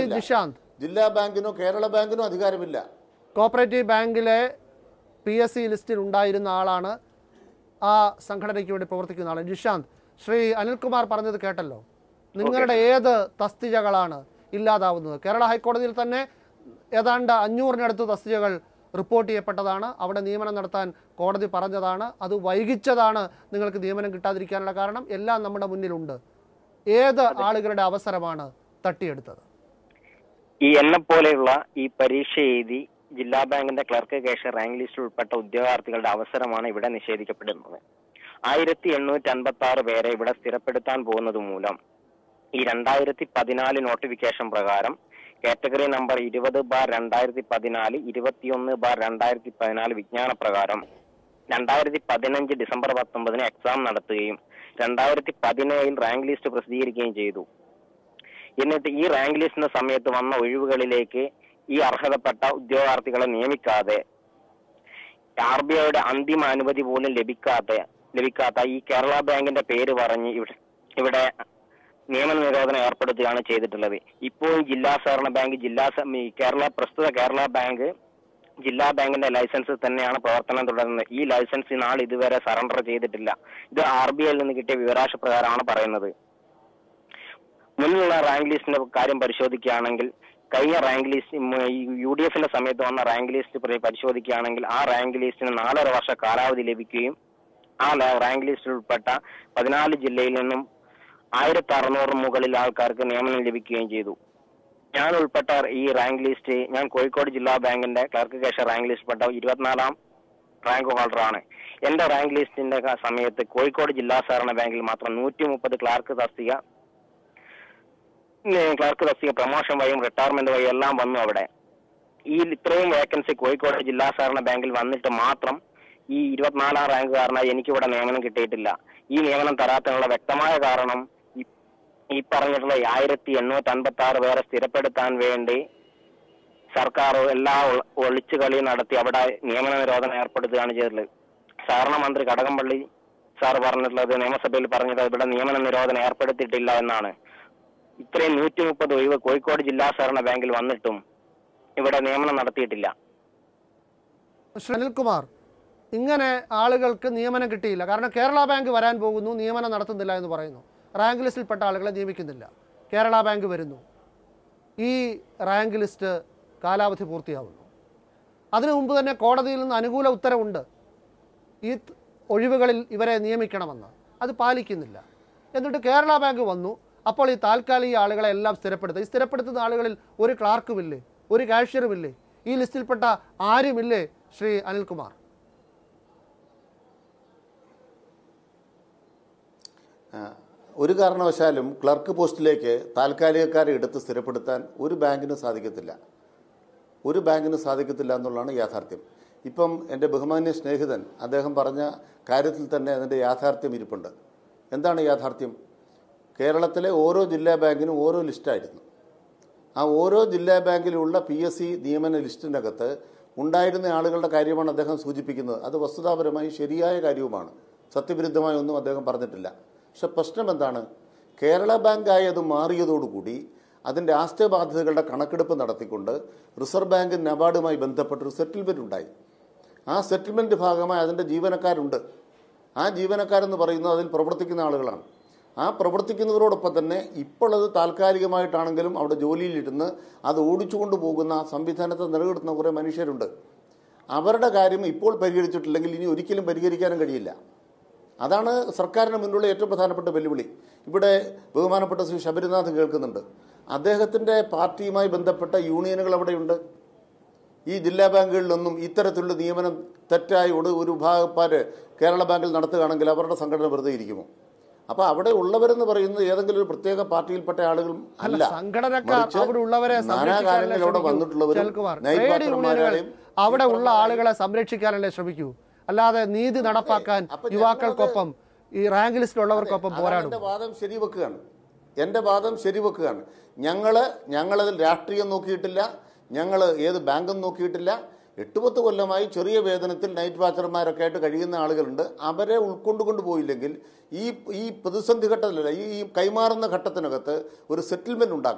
അധികാരമില്ല ജിഷാന്ത് ജില്ലാ ബാങ്കിനോ കേരള ബാങ്കിനോ അധികാരമില്ല കോപ്പറേറ്റീവ് ബാങ്കിലെ പി എസ് സി ലിസ്റ്റിൽ ഉണ്ടായിരുന്ന ആളാണ് ആ സംഘടനയ്ക്ക് വേണ്ടി പ്രവർത്തിക്കുന്ന ആൾ ജിഷാന്ത് ശ്രീ അനിൽകുമാർ പറഞ്ഞത് കേട്ടല്ലോ നിങ്ങളുടെ ഏത് തസ്തികകളാണ് ഇല്ലാതാവുന്നത് കേരള ഹൈക്കോടതിയിൽ തന്നെ ഏതാണ്ട് അഞ്ഞൂറിനടുത്ത് തസ്തികകൾ റിപ്പോർട്ട് ചെയ്യപ്പെട്ടതാണ് അവിടെ നിയമനം നടത്താൻ കോടതി പറഞ്ഞതാണ് അത് വൈകിച്ചതാണ് നിങ്ങൾക്ക് നിയമനം കിട്ടാതിരിക്കാനുള്ള കാരണം എല്ലാം നമ്മുടെ മുന്നിലുണ്ട് ഏത് ആളുകളുടെ അവസരമാണ് തട്ടിയെടുത്തത് ഈ എന്നെ പോലെയുള്ള ഈ പരീക്ഷ എഴുതി ജില്ലാ ബാങ്കിന്റെ ക്ലർക്ക് കേഷർ റാങ്ക് ലിസ്റ്റിൽ ഉൾപ്പെട്ട ഉദ്യോഗാർത്ഥികളുടെ അവസരമാണ് ഇവിടെ നിഷേധിക്കപ്പെടുന്നത് ആയിരത്തി എണ്ണൂറ്റി അൻപത്തി ആറ് പേരെ ഇവിടെ സ്ഥിരപ്പെടുത്താൻ പോകുന്നത് മൂലം ഈ രണ്ടായിരത്തി പതിനാല് നോട്ടിഫിക്കേഷൻ പ്രകാരം കാറ്റഗറി നമ്പർ ഇരുപത് ബാർ രണ്ടായിരത്തി പതിനാല് ഇരുപത്തിയൊന്ന് ബാർ രണ്ടായിരത്തി പതിനാല് വിജ്ഞാന പ്രകാരം രണ്ടായിരത്തി പതിനഞ്ച് ഡിസംബർ പത്തൊമ്പതിന് എക്സാം നടത്തുകയും രണ്ടായിരത്തി പതിനേഴിൽ റാങ്ക് ലിസ്റ്റ് പ്രസിദ്ധീകരിക്കുകയും ചെയ്തു എന്നിട്ട് ഈ റാങ്ക് ലിസ്റ്റിന്റെ സമയത്ത് വന്ന ഒഴിവുകളിലേക്ക് ഈ അർഹതപ്പെട്ട ഉദ്യോഗാർത്ഥികളെ നിയമിക്കാതെ ആർ ബി ഐയുടെ അന്തിമ അനുമതി പോലും ലഭിക്കാത്ത ലഭിക്കാത്ത ഈ കേരള ബാങ്കിന്റെ പേര് പറഞ്ഞ് ഇവിടെ ഇവിടെ നിയമന നിരോധനം ഏർപ്പെടുത്തുകയാണ് ചെയ്തിട്ടുള്ളത് ഇപ്പോഴും ജില്ലാ സഹകരണ ബാങ്ക് ജില്ലാ സ- ഈ കേരള പ്രസ്തുത കേരള ബാങ്ക് ജില്ലാ ബാങ്കിന്റെ ലൈസൻസ് തന്നെയാണ് പ്രവർത്തനം തുടരുന്നത് ഈ ലൈസൻസ് നാൾ ഇതുവരെ സറണ്ടർ ചെയ്തിട്ടില്ല ഇത് ആർ ബി ഐയിൽ നിന്ന് കിട്ടിയ വിവരാശ പ്രകാരമാണ് പറയുന്നത് മുന്നിലുള്ള റാങ്ക് ലിസ്റ്റിന്റെ കാര്യം പരിശോധിക്കുകയാണെങ്കിൽ കഴിഞ്ഞ റാങ്ക് ലിസ്റ്റ് ഉം, ഈ യു ഡി എഫിന്റെ സമയത്ത് വന്ന റാങ്ക് ലിസ്റ്റ് പരി- പരിശോധിക്കുകയാണെങ്കിൽ ആ റാങ്ക് ലിസ്റ്റിന് നാലര വർഷ കാലാവധി ലഭിക്കുകയും ആ ല- റാങ്ക് ലിസ്റ്റിൽ ഉൾപ്പെട്ട പതിനാല് ജില്ലയിൽ നിന്നും ആയിരത്തി അറുന്നൂറ് മുകളിൽ ആൾക്കാർക്ക് നിയമനം ലഭിക്കുകയും ചെയ്തു ഞാൻ ഉൾപ്പെട്ട ഈ റാങ്ക് ലിസ്റ്റ് ഞാൻ കോഴിക്കോട് ജില്ലാ ബാങ്കിന്റെ ക്ലർക്ക് കേഷർ റാങ്ക് ലിസ്റ്റ് പെട്ട ഇരുപത്തിനാലാം റാങ്ക് ഹോൾഡറാണ് എന്റെ റാങ്ക് ലിസ്റ്റിന്റെ ക- സമയത്ത് കോഴിക്കോട് ജില്ലാ സഹകരണ ബാങ്കിൽ മാത്രം നൂറ്റി മുപ്പത് ക്ലാർക്ക് തസ്തിക ഉം, ക്ലർക്ക് തസ്തിക പ്രൊമോഷൻ വഴിയും റിട്ടയർമെന്റ് വഴിയും എല്ലാം വന്നു അവിടെ ഈ ഇത്രയും വേക്കൻസി കോഴിക്കോട് ജില്ലാ സഹകരണ ബാങ്കിൽ വന്നിട്ട് മാത്രം ഈ ഇരുപത്തിനാലാം റാങ്ക് കാരണമായി എനിക്കിവിടെ നിയമനം കിട്ടിയിട്ടില്ല ഈ നിയമനം തരാത്തതിനുള്ള വ്യക്തമായ കാരണം ഈ- ഈ പറഞ്ഞിട്ടുള്ള ആയിരത്തി എണ്ണൂറ്റി അൻപത്തി ആറ് പേരെ സ്ഥിരപ്പെടുത്താൻ വേണ്ടി സർക്കാർ എല്ലാ ഒ- ഒളിച്ചുകളി നടത്തി അവിടെ നിയമന നിരോധനം ഏർപ്പെടുത്തുകയാണ് ചെയ്തിട്ടുള്ളത് സഹകരണ മന്ത്രി കടകംപള്ളി സാർ പറഞ്ഞിട്ടുള്ളത് നിയമസഭയിൽ പറഞ്ഞത് ഇവിടെ നിയമന നിരോധനം ഏർപ്പെടുത്തിയിട്ടില്ല എന്നാണ് ഇത്രയും നൂറ്റി മുപ്പത് ഒഴിവ് കോഴിക്കോട് ജില്ലാ സഹകരണ ബാങ്കിൽ വന്നിട്ടും ഇവിടെ നിയമനം നടത്തിയിട്ടില്ല ശ്രീ അനിൽകുമാർ ഇങ്ങനെ ആളുകൾക്ക് നിയമനം കിട്ടിയില്ല കാരണം കേരള ബാങ്ക് വരാൻ പോകുന്നു നിയമനം നടത്തുന്നില്ല എന്ന് പറയുന്നു റാങ്ക് ലിസ്റ്റിൽപ്പെട്ട ആളുകളെ നിയമിക്കുന്നില്ല കേരള ബാങ്ക് വരുന്നു ഈ റാങ്ക് ലിസ്റ്റ് കാലാവധി പൂർത്തിയാവുന്നു അതിനു മുമ്പ് തന്നെ കോടതിയിൽ നിന്ന് അനുകൂല ഉത്തരവുണ്ട് ഈ ത- ഒഴിവുകളിൽ ഇവരെ നിയമിക്കണമെന്ന് അത് പാലിക്കുന്നില്ല എന്നിട്ട് കേരള ബാങ്ക് വന്നു അപ്പോൾ ഈ താൽക്കാലിക ആളുകളെ എല്ലാം സ്ഥിരപ്പെടുത്തുക ഈ സ്ഥിരപ്പെടുത്തുന്ന ആളുകളിൽ ഒരു ക്ലാർക്കുമില്ലേ ഒരു കാഷ്യറുമില്ലേ ഈ ലിസ്റ്റിൽപ്പെട്ട ആരുമില്ലേ ശ്രീ അനിൽകുമാർ ആ, ഒരു കാരണവശാലും ക്ലർക്ക് പോസ്റ്റിലേക്ക് താൽക്കാലികക്കാരെ എടുത്ത് സ്ഥിരപ്പെടുത്താൻ ഒരു ബാങ്കിനും സാധിക്കത്തില്ല ഒരു ബാങ്കിനും സാധിക്കത്തില്ല എന്നുള്ളതാണ് യാഥാർത്ഥ്യം ഇപ്പം എൻ്റെ ബഹുമാന്യ സ്നേഹിതൻ അദ്ദേഹം പറഞ്ഞ കാര്യത്തിൽ തന്നെ അതിൻ്റെ യാഥാർത്ഥ്യം ഇരിപ്പുണ്ട് എന്താണ് യാഥാർത്ഥ്യം കേരളത്തിലെ ഓരോ ജില്ലാ ബാങ്കിനും ഓരോ ലിസ്റ്റായിരുന്നു ആ ഓരോ ജില്ലാ ബാങ്കിലുള്ള പി എസ് സി നിയമന ലിസ്റ്റിനകത്ത് ഉണ്ടായിരുന്ന ആളുകളുടെ കാര്യമാണ് അദ്ദേഹം സൂചിപ്പിക്കുന്നത് അത് വസ്തുതാപരമായി ശരിയായ കാര്യവുമാണ് സത്യവിരുദ്ധമായ ഒന്നും അദ്ദേഹം പറഞ്ഞിട്ടില്ല പക്ഷെ പ്രശ്നം എന്താണ് കേരള ബാങ്കായി അത് മാറിയതോടുകൂടി അതിൻ്റെ ആസ്തി ബാധ്യതകളുടെ കണക്കെടുപ്പ് നടത്തിക്കൊണ്ട് റിസർവ് ബാങ്ക് നബാർഡുമായി ബന്ധപ്പെട്ടൊരു സെറ്റിൽമെൻ്റ് ഉണ്ടായി ആ സെറ്റിൽമെൻറ്റ് ഭാഗമായി അതിൻ്റെ ജീവനക്കാരുണ്ട് ആ ജീവനക്കാരെന്ന് പറയുന്നത് അതിൽ പ്രവർത്തിക്കുന്ന ആളുകളാണ് ആ പ്രവർത്തിക്കുന്നവരോടൊപ്പം തന്നെ ഇപ്പോൾ അത് താൽക്കാലികമായിട്ടാണെങ്കിലും അവിടെ ജോലിയിലിരുന്ന് അത് ഓടിച്ചുകൊണ്ട് പോകുന്ന ആ സംവിധാനത്തെ നിലനിർത്തുന്ന കുറേ മനുഷ്യരുണ്ട് അവരുടെ കാര്യം ഇപ്പോൾ പരിഹരിച്ചിട്ടില്ലെങ്കിൽ ഇനി ഒരിക്കലും പരിഹരിക്കാനും കഴിയില്ല അതാണ് സർക്കാരിന് മുന്നിലുള്ള ഏറ്റവും പ്രധാനപ്പെട്ട വെല്ലുവിളി ഇവിടെ ബഹുമാനപ്പെട്ട ശ്രീ ശബരിനാഥ് കേൾക്കുന്നുണ്ട് അദ്ദേഹത്തിൻ്റെ പാർട്ടിയുമായി ബന്ധപ്പെട്ട യൂണിയനുകൾ അവിടെയുണ്ട് ഈ ജില്ലാ ബാങ്കുകളിലൊന്നും ഇത്തരത്തിലുള്ള നിയമനം തെറ്റായി ഒരു ഒരു വിഭാഗക്കാര് കേരള ബാങ്കിൽ നടത്തുകയാണെങ്കിൽ അവരുടെ സംഘടന വെറുതെ ഇരിക്കുമോ അപ്പോൾ അവിടെ ഉള്ളവരെന്ന് പറയുന്നത് ഏതെങ്കിലും ഒരു പ്രത്യേക പാർട്ടിയിൽപ്പെട്ട ആളുകളും അല്ല അല്ല സംഘടനക്കാർ മറിച്ച് അവിടെ ഉള്ളവരെ നാനാകാര്യങ്ങളിൽ അവിടെ വന്നിട്ടുള്ളവരും ചെൽക്കുമാർ നൈറ്റ് ട്രേഡ് യൂണിയനുകൾ പാർട്ണർമാരെയും അവിടെ ഉള്ള ആളുകളെ സംരക്ഷിക്കാനല്ലേ ശ്രമിക്കൂ അല്ലാതെ നീതി നടപ്പാക്കാൻ അപ്പൊ യുവാക്കൾക്കൊപ്പം ഈ റാങ്ക് ലിസ്റ്റിലുള്ളവർക്കൊപ്പം അതാണ് പോരാടും എൻ്റെ വാദം ശരിവെക്കുകയാണ് എൻ്റെ വാദം ശരിവെക്കുകയാണ് ഞങ്ങൾ ഞങ്ങളതിൽ രാഷ്ട്രീയം നോക്കിയിട്ടില്ല ഞങ്ങൾ ഏത് ബാങ്കും നോക്കിയിട്ടില്ല എട്ട് പത്ത് കൊല്ലമായി ചെറിയ വേതനത്തിൽ നൈറ്റ് വാച്ചർമാരൊക്കെ ആയിട്ട് കഴിയുന്ന ആളുകളുണ്ട് അവരെ ഉൾക്കൊണ്ടുകൊണ്ട് പോയില്ലെങ്കിൽ ഈ ഈ പ്രതിസന്ധി ഘട്ടത്തിലല്ല ഈ ഈ കൈമാറുന്ന ഘട്ടത്തിനകത്ത് ഒരു സെറ്റിൽമെൻറ്റ് ഉണ്ടാക്കണം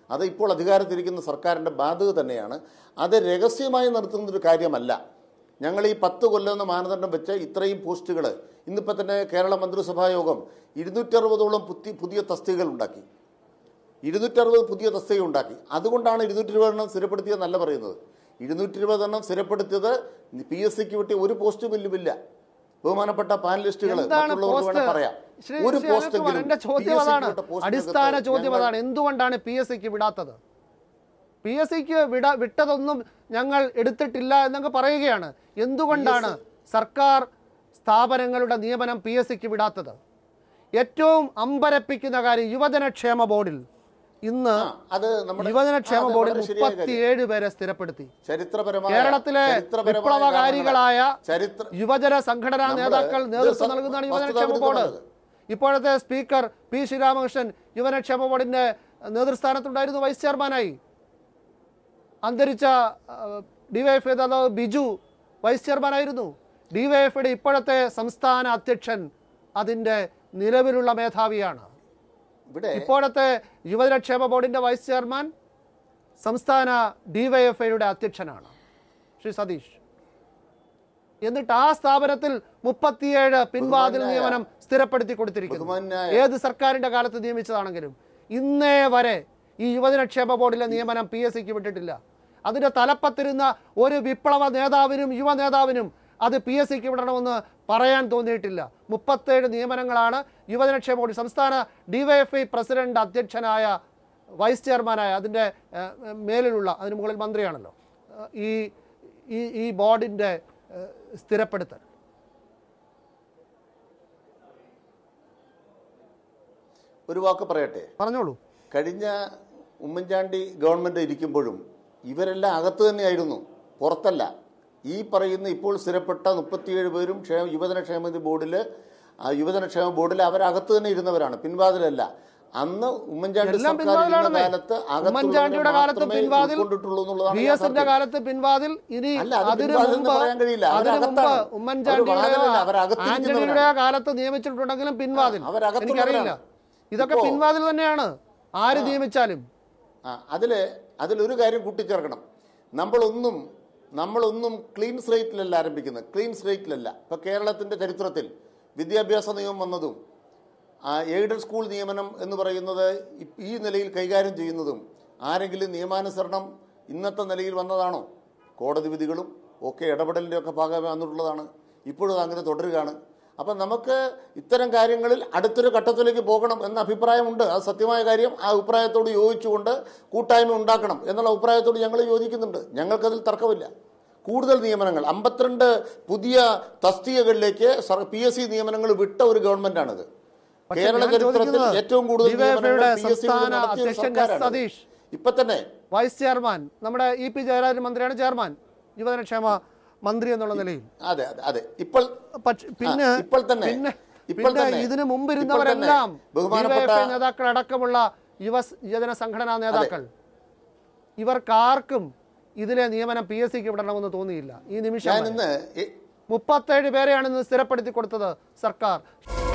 അത് ഇപ്പോൾ അധികാരത്തിരിക്കുന്ന സർക്കാരിൻ്റെ ബാധ്യത തന്നെയാണ് അത് രഹസ്യമായി നിർത്തുന്നൊരു കാര്യമല്ല ഞങ്ങൾ ഈ പത്ത് കൊല്ലം എന്ന മാനദണ്ഡം വെച്ച് ഇത്രയും പോസ്റ്റുകൾ ഇന്നിപ്പോൾ തന്നെ കേരള മന്ത്രിസഭാ യോഗം ഇരുന്നൂറ്ററുപതോളം പുതി പുതിയ തസ്തികകൾ ഉണ്ടാക്കി ഇരുന്നൂറ്ററുപത് പുതിയ തസ്തിക ഉണ്ടാക്കി അതുകൊണ്ടാണ് ഇരുന്നൂറ്റി ഇരുപതെണ്ണം സ്ഥിരപ്പെടുത്തിയതെന്നല്ല പറയുന്നത് ഇരുന്നൂറ്റി ഇരുപതെണ്ണം സ്ഥിരപ്പെടുത്തിയത് പി എസ് സിക്ക് കിട്ടിയ ഒരു പോസ്റ്റും ഇല്ല ബഹുമാനപ്പെട്ട പാനലിസ്റ്റുകൾ എന്താണ് മറ്റുള്ളവർക്ക് പോസ്റ്റ് വേണമെങ്കിൽ പറയാം ശ്രീ ഒരു ശ്രീ പോസ്റ്റെങ്കിലും അനിൽകുമാർ, എന്റെ ചോദ്യം PSC ക്ക് അതാണ് വിട്ട പോസ്റ്റിനകത്ത് അടിസ്ഥാന ചോദ്യം ഞങ്ങൾ- അതാണ് എന്തുകൊണ്ടാണ് പി എസ് സിക്ക് വിടാത്തത് പി എസ് സിക്ക് വിട വിട്ടതൊന്നും ഞങ്ങൾ എടുത്തിട്ടില്ല എന്നൊക്കെ പറയുകയാണ് എന്തുകൊണ്ടാണ് സർക്കാർ സ്ഥാപനങ്ങളുടെ നിയമനം പി എസ് സിക്ക് വിടാത്തത് ഏറ്റവും അമ്പരപ്പിക്കുന്ന കാര്യം യുവജനക്ഷേമ ബോർഡിൽ ഇന്ന് ആ, അത് നമ്മുടെ യുവജനക്ഷേമ ആ, അത് ബോർഡിൽ വളരെ ശരിയായ കാര്യം. മുപ്പത്തിയേഴ് പേരെ സ്ഥിരപ്പെടുത്തി ചരിത്രപരമായ കേരളത്തിലെ ചരിത്രപരമായ വിപ്ലവകാരികളായ കാരണങ്ങളാൽ ചരിത്ര യുവജന സംഘടനാ നമ്മള് നേതാക്കൾ ഇത് നേതൃത്വം സ- നൽകുന്നതാണ് വസ്തുതാ യുവജനക്ഷേമ ബോർഡ് വിരുദ്ധമാണത്. ഇപ്പോഴത്തെ സ്പീക്കർ പി ശ്രീരാമകൃഷ്ണൻ യുവജനക്ഷേമ ബോർഡിന്റെ നേതൃസ്ഥാനത്തുണ്ടായിരുന്നു വൈസ് ചെയർമാനായി അന്തരിച്ച ഡിവൈഎഫ് നേതാവ് ബിജു വൈസ് ചെയർമാനായിരുന്നു ഡിവൈഎഫ്ഐയുടെ ഇപ്പോഴത്തെ സംസ്ഥാന അധ്യക്ഷൻ അതിന്റെ നിലവിലുള്ള മേധാവിയാണ് ഇവിടെ ഇപ്പോഴത്തെ യുവജനക്ഷേമ ബോർഡിന്റെ വൈസ് ചെയർമാൻ സംസ്ഥാന ഡിവൈഎഫ്ഐയുടെ അധ്യക്ഷനാണ് ശ്രീ സതീഷ് എന്നിട്ട് ആ സ്ഥാപനത്തിൽ മുപ്പത്തിയേഴ് പിൻവാതിൽ ബഹുമാന്യായ- നിയമനം സ്ഥിരപ്പെടുത്തി കൊടുത്തിരിക്കുന്നു ബഹുമാന്യായ- ഏത് സർക്കാരിന്റെ കാലത്ത് നിയമിച്ചതാണെങ്കിലും ഇന്നേ വരെ ഈ യുവജനക്ഷേമ ബോർഡിലെ നിയമനം പി എസ് സിക്ക് വിട്ടിട്ടില്ല അതിന്റെ തലപ്പത്തിരുന്ന ഒരു വിപ്ലവ നേതാവിനും യുവ നേതാവിനും അത് പി എസ് സിക്ക് വിടണമെന്ന് പറയാൻ തോന്നിയിട്ടില്ല മുപ്പത്തേഴ് നിയമനങ്ങളാണ് യുവജനക്ഷേമ ബോർഡ് സംസ്ഥാന ഡിവൈഎഫ്ഐ പ്രസിഡന്റ് അധ്യക്ഷനായ വൈസ് ചെയർമാനായ അതിൻ്റെ ഏഹ്, മേലിലുള്ള അതിന് മുകളിൽ മന്ത്രിയാണല്ലോ ഏഹ്, ഈ ഈ ഈ ബോർഡിൻ്റെ ഏഹ്, സ്ഥിരപ്പെടുത്തൽ ഒരു വാക്ക് പറയട്ടെ പറഞ്ഞോളൂ കഴിഞ്ഞ ഉമ്മൻചാണ്ടി ഗവൺമെൻറ് ഇരിക്കുമ്പോഴും ഇവരെല്ലാം അകത്ത് തന്നെയായിരുന്നു പുറത്തല്ല ഈ പറയുന്ന ഇപ്പോൾ സ്ഥിരപ്പെട്ട മുപ്പത്തിയേഴ് പേരും ക്ഷേമ യുവജനക്ഷേമ ബോർഡിൽ യുവജനക്ഷേമ ബോർഡിൽ അവരകത്ത് തന്നെ ഇരുന്നവരാണ് പിൻവാതിലല്ല അന്ന് ഉമ്മൻചാണ്ടി എല്ലാം സർക്കാർ ഇരുന്ന പിൻവാതിലാണെന്നേ. കാലത്ത് ഉമ്മൻചാണ്ടിയുടെ കാലത്ത് പിൻവാതിൽ ഉൾക്കൊണ്ടിട്ടുള്ളൂ എന്നുള്ളതാണ് വി എസിന്റെ യാഥാർത്ഥ്യം. കാലത്ത് പിൻവാതിൽ ഇനി അല്ല, അത് അതിനു പിൻവാതിൽ എന്ന് മുമ്പ് പറയാൻ കഴിയില്ല. അതിനു മുമ്പ് അവരകത്താണ്. അവര് ഉമ്മൻചാണ്ടിയുടെ വാതിലല്ല, അവരകത്തിരിക്കുന്നവരാണ്. ആന്റണിയുടെ കാലത്ത് നിയമിച്ചിട്ടുണ്ടെങ്കിലും പിൻവാതിൽ ആ, അവരകത്തുള്ളവരാണ്. എനിക്കറിയില്ല ഇതൊക്കെ ഇപ്പോ- പിൻവാതിൽ തന്നെയാണ് ആര് നിയമിച്ചാലും ആ അതിൽ അതിലൊരു കാര്യം കൂട്ടിച്ചേർക്കണം നമ്മളൊന്നും നമ്മളൊന്നും ക്ലീൻ സ്ലേറ്റിലല്ല ആരംഭിക്കുന്നത് ക്ലീൻ സ്ലേറ്റിലല്ല ഇപ്പോൾ കേരളത്തിൻ്റെ ചരിത്രത്തിൽ വിദ്യാഭ്യാസ നിയമം വന്നതും ആ, എയ്ഡഡ് സ്കൂൾ നിയമനം എന്ന് പറയുന്നത് ഇ- ഈ നിലയിൽ കൈകാര്യം ചെയ്യുന്നതും ആരെങ്കിലും നിയമാനുസരണം ഇന്നത്തെ നിലയിൽ വന്നതാണോ കോടതി വിധികളും ഒക്കെ ഇടപെടലിൻ്റെ ഒക്കെ ഭാഗമായി വന്നിട്ടുള്ളതാണ് ഇപ്പോഴും അത് അങ്ങനെ തുടരുകയാണ് അപ്പം നമുക്ക് ഇത്തരം കാര്യങ്ങളിൽ അടുത്തൊരു ഘട്ടത്തിലേക്ക് പോകണം എന്ന അഭിപ്രായമുണ്ട് അത് സത്യമായ കാര്യം ആ അഭിപ്രായത്തോട് യോജിച്ചുകൊണ്ട് കൂട്ടായ്മ ഉണ്ടാക്കണം എന്നുള്ള അഭിപ്രായത്തോട് ഞങ്ങൾ യോജിക്കുന്നുണ്ട് ഞങ്ങൾക്കതിൽ തർക്കമില്ല കൂടുതൽ നിയമനങ്ങൾ അമ്പത്തിരണ്ട് പുതിയ തസ്തികകളിലേക്ക് പി എസ് സി നിയമനങ്ങൾ വിട്ട ഒരു ഗവൺമെന്റാണിത് പക്ഷേ കേരള ഞാൻ ചരിത്രത്തിൽ ചോദിക്കുന്നത് ഏറ്റവും കൂടുതൽ DYFI യുടെ നിയമനങ്ങൾ പി എസ് സി സംസ്ഥാന നടത്തിയ ഒരു അധ്യക്ഷൻ സർക്കാരാണ് സതീഷ്. ഇപ്പൊ തന്നെ വൈസ് ചെയർമാൻ നമ്മുടെ ഇ പി ജയരാജൻ മന്ത്രിയാണ് ചെയർമാൻ യുവജനക്ഷേമ മന്ത്രി എന്നുള്ള നിലയിൽ അതെ അതെ അതെ ഇപ്പോൾ പക്ഷെ പിന്നെ ആ, ഇപ്പോൾ തന്നെ, പിന്നെ ഇപ്പോൾ പിന്നെ തന്നെ, ഇതിനു മുമ്പ് ഇപ്പോൾ ഇരുന്നവരെല്ലാം തന്നെ ബഹുമാനപ്പെട്ട- DYFI നേതാക്കൾ അടക്കമുള്ള യുവ യുവജന സംഘടനാ നേതാക്കൾ ഇവർക്കാർക്കും ഇതിലെ നിയമനം പി എസ് സിക്ക് വിടണമെന്ന് തോന്നിയില്ല ഈ നിമിഷം ഞാൻ വരെ. ഇന്ന് എ- മുപ്പത്തേഴ് പേരെയാണ് ഇന്ന് സ്ഥിരപ്പെടുത്തി കൊടുത്തത് സർക്കാർ